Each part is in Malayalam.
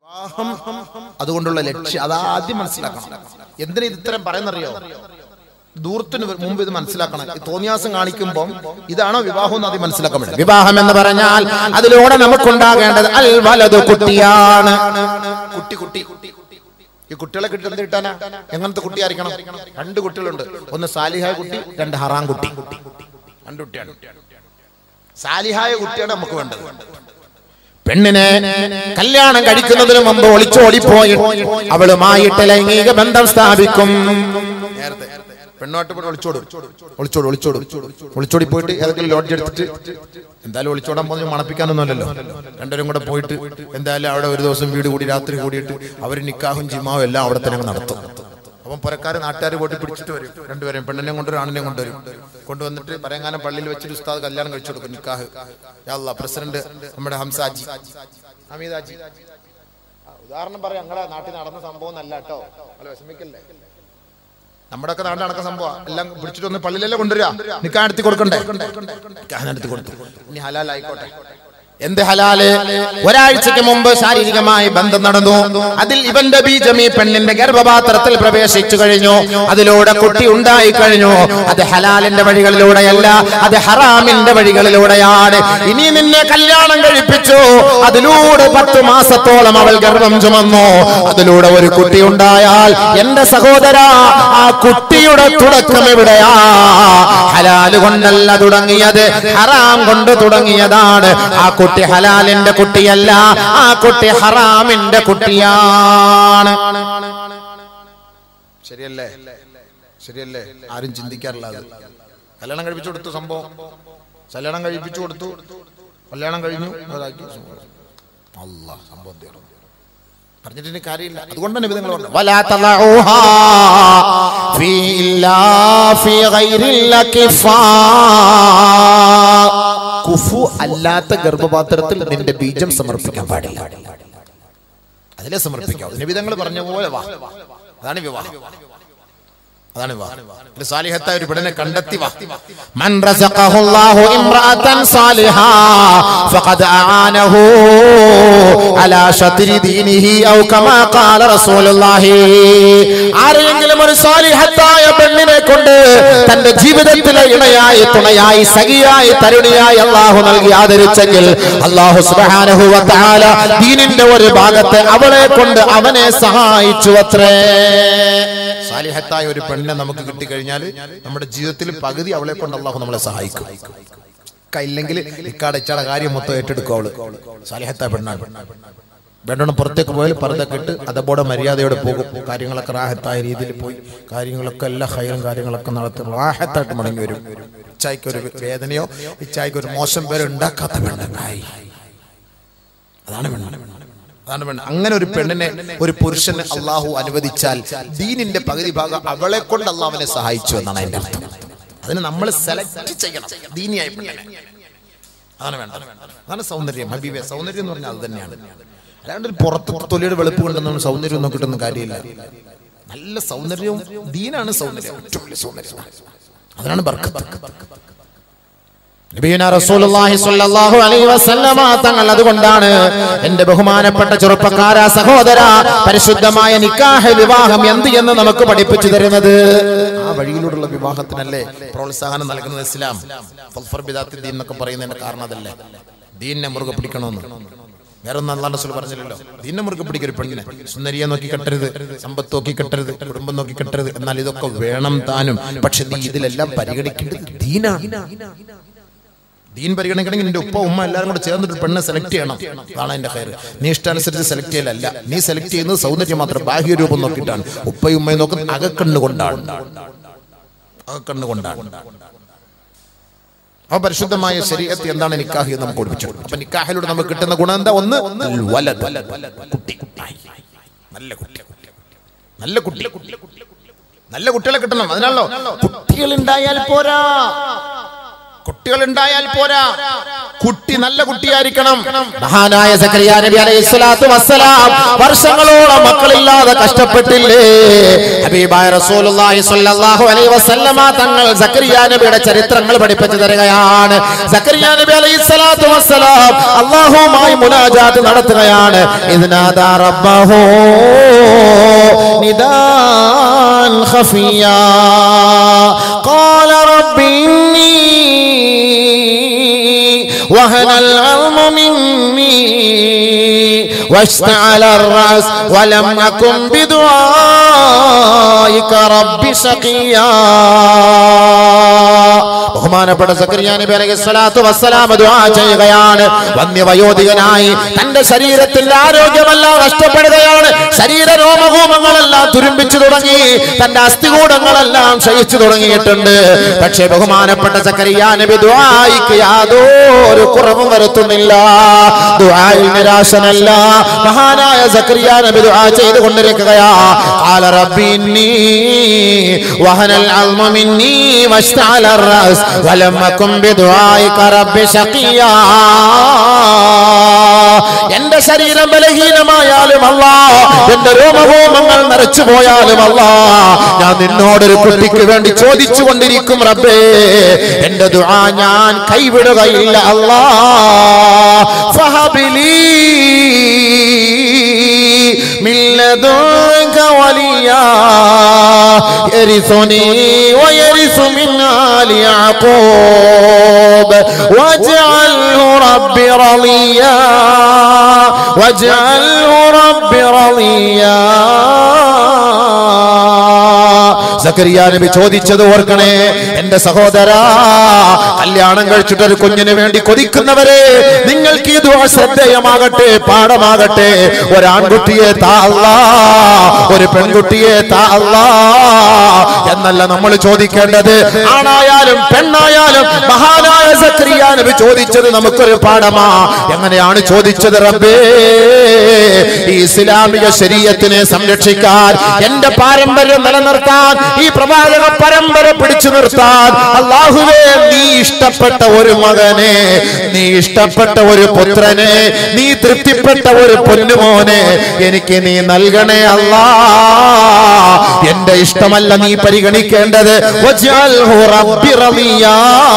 അതുകൊണ്ടുള്ള ലക്ഷ്യം അതാദ്യം മനസ്സിലാക്കണം എന്തിനാ ഇത് ഇത്തരം പറയുന്നറിയോ ദൂരത്തിന് മുമ്പ് ഇത് മനസ്സിലാക്കണം ഈ തോന്നിയാസം കാണിക്കുമ്പോൾ ഇതാണോ വിവാഹം എന്ന് ആദ്യം മനസ്സിലാക്കാൻ പറ്റില്ല വിവാഹം എന്ന് പറഞ്ഞാൽ അതിലൂടെ നമുക്കുണ്ടാകേണ്ടത് അൽ വലതു കുട്ടിയാണ് കുട്ടി കുട്ടി ഈ കുട്ടികളെ കിട്ടി എന്ത് കിട്ടാനാ എങ്ങനത്തെ കുട്ടിയായിരിക്കണം രണ്ട് കുട്ടികളുണ്ട് ഒന്ന് സാലിഹായ കുട്ടി രണ്ട് ഹറാം കുട്ടി രണ്ട് കുട്ടിയാണ് സാലിഹായ കുട്ടിയാണ് നമുക്ക് വേണ്ടത് പെണ്ണിനെ കല്യാണം കഴിക്കുന്നതിന് മുമ്പ് ഒളിച്ചോടിപ്പോയി അവളുമായിട്ട് ലൈംഗിക ബന്ധം സ്ഥാപിക്കും നേരത്തെ പെണ്ണോട്ട് പോയി ഒളിച്ചോടും ഒളിച്ചോടും ഒളിച്ചോടും ഒളിച്ചോടി പോയിട്ട് ഏതെങ്കിലും ലോഡ്ജ് എടുത്തിട്ട് എന്തായാലും ഒളിച്ചോടാൻ പോകുന്ന മണപ്പിക്കാനൊന്നുമല്ലല്ലോ രണ്ടുപേരും കൂടെ പോയിട്ട് എന്തായാലും അവിടെ ഒരു ദിവസം വീട് കൂടി രാത്രി കൂടിയിട്ട് അവർ നിക്കാഹും ജിമാവും എല്ലാം അവിടെ തന്നെ അങ്ങ് നടത്തും അപ്പം പുരക്കാർ നാട്ടുകാർ പോയിട്ട് പിടിച്ചിട്ട് വരും രണ്ടുപേരും പെണ്ണിനെ കൊണ്ടുവരും ആണിനെ കൊണ്ടുവരും കൊണ്ടുവന്നിട്ട് പരങ്ങാനം പള്ളിയിൽ വെച്ചിട്ട് ഉസ്താദ് കല്യാണം കഴിച്ചു കൊടുക്കും നിക്കാഹ് യാ പ്രസിഡന്റ് നമ്മുടെ ഹംസാജി ഹമീദാജി ആ, ഉദാഹരണം പറയാം ഞങ്ങളെ നാട്ടിൽ നടന്ന സംഭവം അല്ല കേട്ടോ അല്ല വിഷമിക്കല്ലേ നമ്മുടെ ഒക്കെ നാട്ടിൽ നടക്കുന്ന സംഭവം എല്ലാം പിടിച്ചിട്ട് ഒന്ന് പള്ളിയിലല്ലേ കൊണ്ടുവരിക നിക്കാൻ നടത്തി കൊടുക്കണ്ടേ നിക്കാൻ നടത്തി കൊടുത്തു ഇനി ഹലാലായിക്കോട്ടെ എന്ത് ഹലാല് ഒരാഴ്ചക്ക് മുമ്പ് ശാരീരികമായി ബന്ധം നടന്നു അതിൽ ഇവന്റെ ബീജം ഈ പെണ്ണിന്റെ ഗർഭപാത്രത്തിൽ പ്രവേശിച്ചു കഴിഞ്ഞു അതിലൂടെ കുട്ടി ഉണ്ടായി കഴിഞ്ഞു അത് ഹലാലിന്റെ വഴികളിലൂടെയല്ല അത് ഹറാമിന്റെ വഴികളിലൂടെയാണ് ഇനി നിന്നെ കല്യാണം കഴിപ്പിച്ചു അതിലൂടെ പത്ത് മാസത്തോളം അവൾ ഗർഭം ചുമന്നു അതിലൂടെ ഒരു കുട്ടി ഉണ്ടായാൽ എന്റെ സഹോദര ആ കുട്ടിയുടെ തുടക്കം എവിടെയാ ഹലാല് കൊണ്ടല്ല തുടങ്ങിയത് ഹറാം കൊണ്ട് തുടങ്ങിയതാണ് ആ കുട്ടി ഹലാലിന്റെ കുട്ടിയല്ല ആ കുട്ടി ഹറാമിന്റെ കുട്ടിയാണ് ശരിയല്ലേ ശരിയല്ലേ ആരും ചിന്തിക്കാറില്ല അത് കല്യാണം കഴിപ്പിച്ചു കൊടുത്തു സംഭവം കല്യാണം കഴിപ്പിച്ചു കൊടുത്തു കല്യാണം കഴിഞ്ഞു അതാക്കി അല്ല സംഭവം തീർന്നു പറഞ്ഞിട്ട് ഇനി കാര്യമില്ല അതുകൊണ്ട് തന്നെ നിങ്ങൾ പറഞ്ഞു ولا تضعوها في إلا في غير الأكفاء കുഫു അല്ലാത്ത ഗർഭപാത്രത്തിൽ നിന്റെ ബീജം സമർപ്പിക്കാൻ പാടില്ല അതിലെ സമർപ്പിക്കാം നിബിധങ്ങൾ പറഞ്ഞ പോലെ വാ അതാണ് വിവാഹം അതാണ് വിവാഹം ഒരു സാലിഹത്തായ ഒരു പെണ്ണിനെ കണ്ടെത്തി വാ من رزقه الله امرأة صالحة فقد أعانه على شطر دينه أو كما قال رسول الله ആരെങ്കിലും ഒരു സാലിഹത്തായ പെണ്ണിനെ കൊണ്ട് തന്റെ ജീവിതത്തിലെ ഇണയായി തുണയായി സഖിയായി തരുണിയായി അള്ളാഹു നൽകി ആദരിച്ചെങ്കിൽ അള്ളാഹു സുബ്ഹാനഹു വ തആല ദീനിന്റെ ഒരു ഭാഗത്തെ അവളെ കൊണ്ട് അവനെ സഹായിച്ചു അത്രേ സാലിഹത്തായ ഒരു പെണ്ണിനെ നമുക്ക് കിട്ടിക്കഴിഞ്ഞാൽ നമ്മുടെ ജീവിതത്തിൽ പകുതി അവളെ കൊണ്ട് അള്ളാഹു നമ്മളെ സഹായിക്കും ഇല്ലെങ്കിൽ ഇക്കാടെ ഇച്ചാടെ കാര്യം മൊത്തം ഏറ്റെടുക്കും അവള് സാലിഹത്തായ പെണ്ണാണ് വേണ്ടോണം പുറത്തേക്ക് പോയാൽ പർദ്ദ ഇട്ട് അതപ്പോടെ മര്യാദയോടെ പോകും കാര്യങ്ങളൊക്കെ റാഹത്തായ രീതിയിൽ പോയി കാര്യങ്ങളൊക്കെ എല്ലാ ഹൈറും കാര്യങ്ങളൊക്കെ നടത്തി റാഹത്തായിട്ട് മടങ്ങി വരും ഇച്ചായ്ക്ക് ഒരു വേദനയോ ഇച്ചായ്ക്ക് ഒരു മോശം പേര് ഉണ്ടാക്കാത്ത പെണ്ണായി അതാണ് പെണ്ണ് അതാണ് പെണ്ണ് അങ്ങനെ ഒരു പെണ്ണിനെ ഒരു പുരുഷനെ അള്ളാഹു അനുവദിച്ചാൽ ദീനിന്റെ പകുതി ഭാഗം അവളെ കൊണ്ട് അള്ളാഹുവിനെ സഹായിച്ചു എന്നാണ് അതിന്റെ അർത്ഥം അതിന് നമ്മൾ സെലക്ട് ചെയ്യണം ദീനിയായ പെണ്ണിനെ അതാണ് വേണ്ടത് അതാണ് സൗന്ദര്യം ഹബീബെ സൗന്ദര്യം എന്ന് പറഞ്ഞാൽ അത് തന്നെയാണ് അല്ലാണ്ട് ഒരു പുറത്ത് തൊലിയുടെ വെളുപ്പ് കൊണ്ടൊന്നും സൗന്ദര്യം നോക്കിയിട്ടൊന്നും കാര്യമില്ല നല്ല സൗന്ദര്യവും ദീനാണ് സൗന്ദര്യം ഏറ്റവും വലിയ സൗന്ദര്യം അതാണ് ബർക്കത്ത് നബിയുന റസൂലുള്ളാഹി സ്വല്ലല്ലാഹു അലൈഹി വസല്ലമ തങ്ങൾ അതുകൊണ്ടാണ് എന്റെ ബഹുമാനപ്പെട്ട ചെറുപ്പക്കാര സഹോദര പരിശുദ്ധമായ നിക്കാഹ് വിവാഹം എന്ത് എന്ന് നമുക്ക് പഠിപ്പിച്ചു തരുന്നത് ആ വഴിയിലൂടെയുള്ള വിവാഹത്തിനല്ലേ പ്രോത്സാഹനം നൽകുന്നത് ഇസ്ലാം ഫൽഫർ ബിദാത്തി ദീൻ എന്നൊക്കെ പറയുന്നതിന്റെ കാരണം അതല്ലേ ദീനിനെ മുറുകെ പിടിക്കണമെന്ന് വേറെ ഒന്നും അള്ളാഹ് റസൂൽ പറഞ്ഞില്ലല്ലോ ദീനെ മുറുകെ പിടിക്കൊരു പെണ്ണിനെ സുന്ദരിയെ നോക്കി കെട്ടരുത് സമ്പത്ത് നോക്കി കെട്ടരുത് കുടുംബം നോക്കി കെട്ടരുത് എന്നാൽ ഇതൊക്കെ വേണം താനും പക്ഷെ നീ ഇതിലെല്ലാം പരിഗണിക്കേണ്ടത് ദീനാണ് ദീൻ പരിഗണിക്കണമെങ്കിൽ നിന്റെ ഉപ്പ ഉമ്മ എല്ലാവരും കൂടെ ചേർന്നിട്ട് ഒരു പെണ്ണെ സെലക്ട് ചെയ്യണം അതാണ് എന്റെ കയറ് നീ ഇഷ്ടാനുസരിച്ച് സെലക്ട് ചെയ്യലല്ല നീ സെലക്ട് ചെയ്യുന്നത് സൗന്ദര്യം മാത്രം ബാഹ്യ രൂപം നോക്കിയിട്ടാണ് ഉപ്പയും ഉമ്മയും നോക്കുന്നത് അകക്കണ്ണ് കൊണ്ടാണ് അകക്കണ്ണ് കൊണ്ടാണ് ആ പരിശുദ്ധമായ ശരീരത്ത് എന്താണ് നിക്കാഹ് എന്ന് നമുക്ക് പഠിപ്പിച്ചു അപ്പൊ നിക്കാഹിലൂടെ നമുക്ക് കിട്ടുന്ന ഗുണം എന്താ ഒന്ന് വലത് കുട്ടി നല്ല കുട്ടി നല്ല കുട്ടി നല്ല കുട്ടികളെ കിട്ടണം അതിനാണല്ലോ കുട്ടികൾ ഉണ്ടായാൽ പോരാ കുട്ടികൾ ഉണ്ടായാൽ പോരാ കുട്ടി നല്ല കുട്ടിയായിരിക്കണം മഹാനായ സക്കരിയ നബി അലൈഹി സ്വലാത്തു വസ്സലാം വർഷങ്ങളോളം മക്കളില്ലാതെ കഷ്ടപ്പെട്ടില്ലേ ഹബീബായ റസൂലുള്ളാഹി സ്വല്ലല്ലാഹു അലൈഹി വസല്ലമ തങ്ങൾ സക്കരിയ നബിയുടെ ചരിത്രങ്ങൾ പഠിപ്പിച്ചു തരികയാണ് സക്കരിയ നബി അലൈഹി സ്വലാത്തു വസ്സലാം അല്ലാഹുവുമായി മുനാജാത്ത് നടത്തുകയാണ് ഇദ്നാദാ റബ്ബഹു നിദാൻ ഖഫിയാ قال رب إني وهن العظم مني واشتعل الرأس ولم أكن بدعائك رب شقيا ബഹുമാനപ്പെട്ട സക്കരിയ നബി അലൈഹി സ്വലാത്തു വസ്സലാം ദുആ ചെയ്യുകയാണ് വന്യവയോധികനായി തന്റെ ശരീരത്തിന്റെ ആരോഗ്യമെല്ലാം നഷ്ടപ്പെടുകയാണ് ശരീര രോമകൂമങ്ങളെല്ലാം തുരുമ്പിച്ചു തുടങ്ങി തന്റെ അസ്ഥികൂടങ്ങളെല്ലാം ക്ഷയിച്ചു തുടങ്ങിയിട്ടുണ്ട് പക്ഷേ ബഹുമാനപ്പെട്ട സക്കരിയ നബി ദുആയിക്ക് യാതൊരു കുറവും വരുത്തുന്നില്ല ദുആയിൽ നിരാശനല്ല മഹാനായ സക്കരിയ നബി ദുആ ചെയ്തുകൊണ്ടിരിക്കുകയാ ഖാല റബ്ബി ഇന്നി വഹനൽ അൽമ മിന്നി വഷ്തഅല الرأس ولم أكن بدعائك رب شقيا എന്റെ ശരീരം ബലഹീനമായാലും അല്ല എന്റെ രോമഭൂമങ്ങൾ നിറച്ചു പോയാലും അല്ല ഞാൻ നിന്നോടൊരു കുട്ടിക്ക് വേണ്ടി ചോദിച്ചു കൊണ്ടിരിക്കും റബ്ബേ എന്റെ ദുആ ഞാൻ കൈവിടുകയില്ല അല്ലാ ഫഹബിലി من لدنك وليا يرثني ويرث من آل يعقوب واجعله رب رضيا واجعله رب رضيا സക്കരിയ നബി ചോദിച്ചത് ഓർക്കണേ എന്റെ സഹോദര കല്യാണം കഴിച്ചിട്ട് ഒരു കുഞ്ഞിന് വേണ്ടി കൊതിക്കുന്നവരെ നിങ്ങൾക്ക് ഈ ദുആ ശ്രദ്ധേയമാകട്ടെ പാഠമാകട്ടെ ഒരാൺകുട്ടിയെ താ അല്ലാ ഒരു പെൺകുട്ടിയെ താ അല്ലാ എന്നല്ല നമ്മൾ ചോദിക്കേണ്ടത് ആണായാലും പെണ്ണായാലും മഹാനായ സക്രിയ നബി ചോദിച്ചത് നമുക്കൊരു പാഠമാ എങ്ങനെയാണ് ചോദിച്ചത് റബ്ബേ ഈ ഇസ്ലാമിക ശരീരത്തിനെ സംരക്ഷിക്കാൻ എന്റെ പാരമ്പര്യം നിലനിർത്താൻ ഈ പ്രവാചക പരമ്പര പിടിച്ചു നിർത്താൻ അള്ളാഹുവേ നീ ഇഷ്ടപ്പെട്ട ഒരു മകനെ നീ ഇഷ്ടപ്പെട്ട ഒരു പുത്രനെ നീ തൃപ്തിപ്പെട്ട ഒരു പൊന്നുമോനെ എനിക്ക് നീ നൽകണേ അല്ലാ എന്റെ ഇഷ്ടമല്ല നീ പരിഗണിക്കേണ്ടത് വജഅൽഹു റബ്ബി റളിയാ.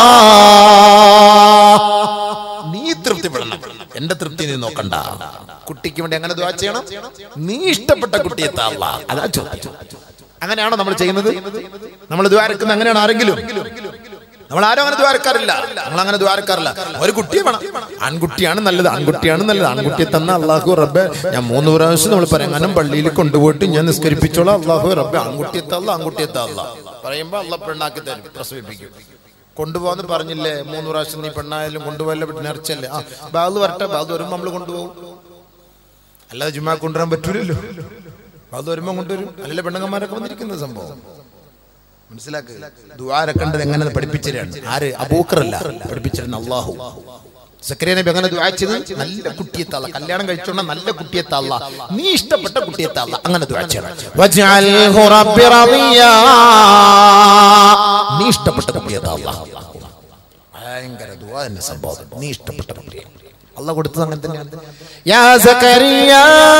നീ തൃപ്തിപ്പെടണം എന്റെ തൃപ്തി നീ നോക്കണ്ട കുട്ടിക്ക് വേണ്ടി എങ്ങനെ ദ്വാ ചെയ്യണം നീ ഇഷ്ടപ്പെട്ട കുട്ടിയെ താള്ള അതാ ചോദ്യം അങ്ങനെയാണോ നമ്മൾ ചെയ്യുന്നത് നമ്മൾ ദ്വാരക്കുന്നത് അങ്ങനെയാണ് ആരെങ്കിലും നമ്മൾ ആരും അങ്ങനെ ദ്വാരക്കാറില്ല നമ്മൾ അങ്ങനെ ദ്വാരക്കാറില്ല ഒരു കുട്ടിയെ വേണം ആൺകുട്ടിയാണ് നല്ലത് ആൺകുട്ടിയാണ് നല്ലത് ആൺകുട്ടിയെ തന്ന അള്ളാഹു റബ്ബെ ഞാൻ മൂന്ന് പ്രാവശ്യം നമ്മൾ പരങ്ങാനം പള്ളിയിൽ കൊണ്ടുപോയിട്ട് ഞാൻ നിസ്കരിപ്പിച്ചോളാം അള്ളാഹു റബ്ബെ ആൺകുട്ടിയെ തള്ള ആൺകുട്ടിയെ തള്ള പറയുമ്പോ അള്ള പെണ്ണാക്കി തരും പ്രസവിപ്പിക്കും കൊണ്ടുപോകാന്ന് പറഞ്ഞില്ലേ മൂന്ന് പ്രാവശ്യം നീ പെണ്ണായാലും കൊണ്ടുപോയല്ലേ പിന്നെ നേർച്ചല്ലേ ആ ബാഗ് വരട്ടെ ബാഗ് വരുമ്പോ നമ്മൾ കൊണ്ടുപോകും അല്ലാതെ ജുമാ കൊണ്ടുവരാൻ പറ്റൂലല്ലോ ബാഗ് വരുമ്പോ കൊണ്ടുവരും അല്ലല്ലേ പെണ്ണുങ്ങന്മാരൊക്കെ വന്നിരിക്കുന്ന സംഭവം മനസ്സിലാക്ക് ദ്വാരക്കേണ്ടത് എങ്ങനെ പഠിപ്പിച്ചിട്ടാണ് ആര് അബൂക്കറല്ല പഠിപ്പിച്ചിരുന്ന അള്ളാഹു സക്രിയ നബി അങ്ങനെ ദുആ ചെയ്ത് നല്ല കുട്ടിയെ തള്ള കല്യാണം കഴിച്ചോണ്ട നല്ല കുട്ടിയെ തള്ള നീ ഇഷ്ടപ്പെട്ട കുട്ടിയെ തള്ള അങ്ങനെ ദുആ ചെയ്യണം വജഅൽഹു റബ്ബി റളിയാ നീ ഇഷ്ടപ്പെട്ട കുട്ടിയെ തള്ള ഭയങ്കര ദുആ തന്നെ സംഭവം നീ ഇഷ്ടപ്പെട്ട കുട്ടിയെ അള്ളാഹ് കൊടുത്തത് അങ്ങനെ തന്നെയാണ് യാ സക്കരിയ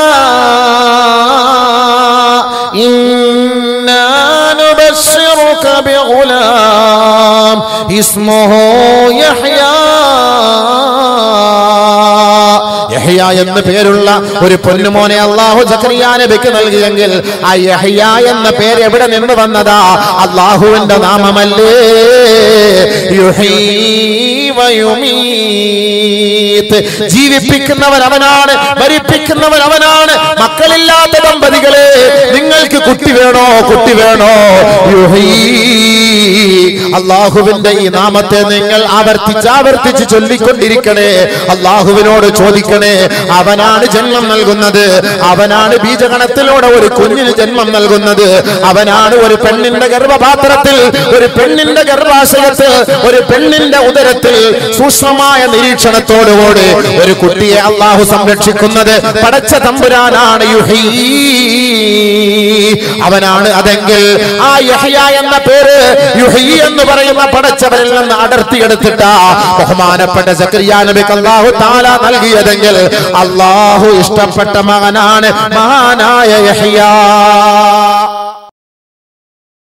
إنا نبشرك بغلام اسمه يحيى യഹ്യ എന്ന് പേരുള്ള ഒരു പൊന്നുമോനെ അള്ളാഹു സക്രിയ നബിക്ക് നൽകിയെങ്കിൽ ആ യഹ്യ എന്ന പേര് എവിടെ നിന്ന് വന്നതാ അള്ളാഹുവിന്റെ നാമമല്ലേ യുഹീ വയുമീത്ത്. ജീവിപ്പിക്കുന്നവൻ അവനാണ് മരിപ്പിക്കുന്നവൻ അവനാണ് മക്കളില്ലാത്ത ദമ്പതികളെ നിങ്ങൾക്ക് കുട്ടി വേണോ കുട്ടി വേണോ യുഹീ. അള്ളാഹുവിന്റെ ഈ നാമത്തെ നിങ്ങൾ ആവർത്തിച്ച് ആവർത്തിച്ച് ചൊല്ലിക്കൊണ്ടിരിക്കണേ അള്ളാഹുവിനോട് ചോദിക്കണേ അവനാണ് ജന്മം നൽകുന്നത് അവനാണ് ബീജഗണത്തിലൂടെ ഒരു കുഞ്ഞിന് ജന്മം നൽകുന്നത് അവനാണ് ഒരു പെണ്ണിന്റെ ഗർഭപാത്രത്തിൽ ഒരു പെണ്ണിന്റെ ഗർഭാശയത്തിൽ ഒരു പെണ്ണിന്റെ ഉദരത്തിൽ സൂക്ഷ്മമായ നിരീക്ഷണത്തോടുകൂടി ഒരു കുട്ടിയെ അള്ളാഹു സംരക്ഷിക്കുന്നത് പടച്ച തമ്പുരാനാണ് യുഹീ അവനാണ് അതെങ്കിൽ ആ യഹ്യ എന്ന പേര് യുഹി എന്ന് എന്ന് പറയുന്ന പടച്ചവരിൽ നിന്ന് അടർത്തിയെടുത്തിട്ട ബഹുമാനപ്പെട്ട സക്രിയ നബിക്ക് അള്ളാഹു താല നൽകിയതെങ്കിൽ അള്ളാഹു ഇഷ്ടപ്പെട്ട മകനാണ് മഹാനായ യഹ്യ